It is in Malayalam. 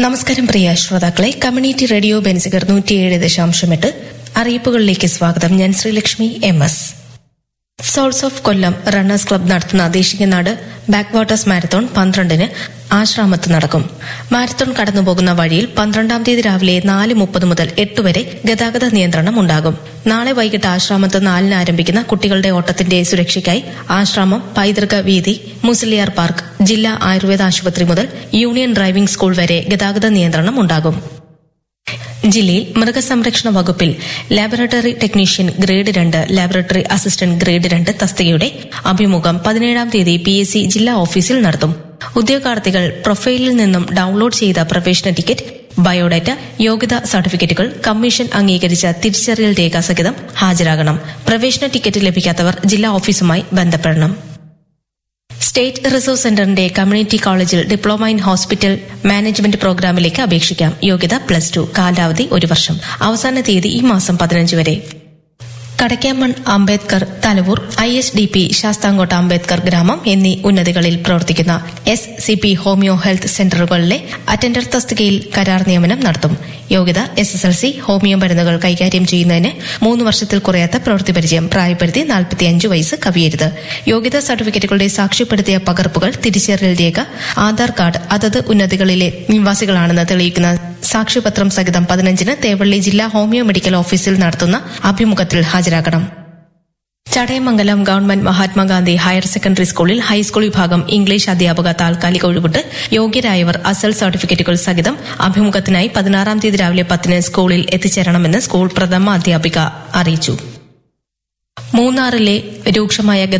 നമസ്കാരം പ്രിയ ശ്രോതാക്കളെ കമ്മ്യൂണിറ്റി റേഡിയോ ബെൻസിഗർ നൂറ്റിയേഴ് ദശാംശം എട്ട് അറിയിപ്പുകളിലേക്ക് സ്വാഗതം ഞാൻ Sreelakshmi M S souls of Kollam runners club നടത്തുന്ന ദേശികനാട് ബാക്ക് വാട്ടേഴ്സ് മാരത്തോൺ പന്ത്രണ്ടിന് ആശ്രാമത്ത് നടക്കും മാരത്തോൺ കടന്നുപോകുന്ന വഴിയിൽ പന്ത്രണ്ടാം തീയതി രാവിലെ നാല് മുപ്പത് മുതൽ എട്ട് വരെ ഗതാഗത നിയന്ത്രണം ഉണ്ടാകും നാളെ വൈകിട്ട് ആശ്രാമത്ത് നാലിന് ആരംഭിക്കുന്ന കുട്ടികളുടെ ഓട്ടത്തിന്റെ സുരക്ഷയ്ക്കായി ആശ്രാമം പൈതൃക വീതി മുസലിയാർ പാർക്ക് ജില്ലാ ആയുർവേദ ആശുപത്രി മുതൽ യൂണിയൻ ഡ്രൈവിംഗ് സ്കൂൾ വരെ ഗതാഗത നിയന്ത്രണം ഉണ്ടാകും ജില്ലയിൽ മൃഗസംരക്ഷണ വകുപ്പിൽ ലാബറട്ടറി ടെക്നീഷ്യൻ ഗ്രേഡ് രണ്ട് ലാബറട്ടറി അസിസ്റ്റന്റ് ഗ്രേഡ് രണ്ട് തസ്തികയുടെ അഭിമുഖം പതിനേഴാം തീയതി പി എസ് സി ജില്ലാ ഓഫീസിൽ നടത്തും ഉദ്യോഗാർത്ഥികൾ പ്രൊഫൈലിൽ നിന്നും ഡൌൺലോഡ് ചെയ്ത പ്രവേശന ടിക്കറ്റ് ബയോഡാറ്റ യോഗ്യതാ സർട്ടിഫിക്കറ്റുകൾ കമ്മീഷൻ അംഗീകരിച്ച തിരിച്ചറിയൽ രേഖ സഹിതം ഹാജരാകണം പ്രവേശന ടിക്കറ്റ് ലഭിക്കാത്തവർ ജില്ലാ ഓഫീസുമായി ബന്ധപ്പെടണം സ്റ്റേറ്റ് റിസർവ് സെന്ററിന്റെ കമ്മ്യൂണിറ്റി കോളേജിൽ ഡിപ്ലോമ ഇൻ ഹോസ്പിറ്റൽ മാനേജ്മെന്റ് പ്രോഗ്രാമിലേക്ക് അപേക്ഷിക്കാം യോഗ്യത പ്ലസ് ടു കാലാവധി ഒരു വർഷം അവസാന തീയതി ഈ മാസം പതിനഞ്ച് വരെ Kadakkamon Ambedkar Thalavoor I S D P Sasthamcotta Ambedkar ഗ്രാമം എന്നീ ഉന്നതികളിൽ പ്രവർത്തിക്കുന്ന S C P homoeo health സെന്ററുകളിലെ അറ്റൻഡർ തസ്തികയിൽ കരാർ നിയമനം നടത്തും യോഗ്യത S S L C homoeo മരുന്നുകൾ കൈകാര്യം ചെയ്യുന്നതിന് മൂന്ന് വർഷത്തിൽ കുറയാത്ത പ്രവൃത്തി പരിചയം പ്രായപരിധി നാൽപ്പത്തിയഞ്ച് വയസ്സ് കവിയരുത് യോഗ്യതാ സർട്ടിഫിക്കറ്റുകളുടെ സാക്ഷ്യപ്പെടുത്തിയ പകർപ്പുകൾ തിരിച്ചറിയൽ രേഖ ആധാർ കാർഡ് അതത് ഉന്നതികളിലെ നിവാസികളാണെന്ന് തെളിയിക്കുന്ന സാക്ഷ്യപത്രം സഹിതം പതിനഞ്ചിന് തേവള്ളി ജില്ലാ ഹോമിയോ മെഡിക്കൽ ഓഫീസിൽ നടത്തുന്ന അഭിമുഖത്തിൽ ഹാജരാകണം Chadayamangalam government Mahatma Gandhi higher secondary സ്കൂളിൽ ഹൈസ്കൂൾ വിഭാഗം ഇംഗ്ലീഷ് അധ്യാപക താൽക്കാലിക ഒഴിവിട്ട് യോഗ്യരായവർ അസൽ സർട്ടിഫിക്കറ്റുകൾ സഹിതം അഭിമുഖത്തിനായി പതിനാറാം തീയതി രാവിലെ പത്തിന് സ്കൂളിൽ എത്തിച്ചേരണമെന്ന് സ്കൂൾ പ്രഥമ അധ്യാപിക അറിയിച്ചു മൂന്നാറിലെ രൂക്ഷമായ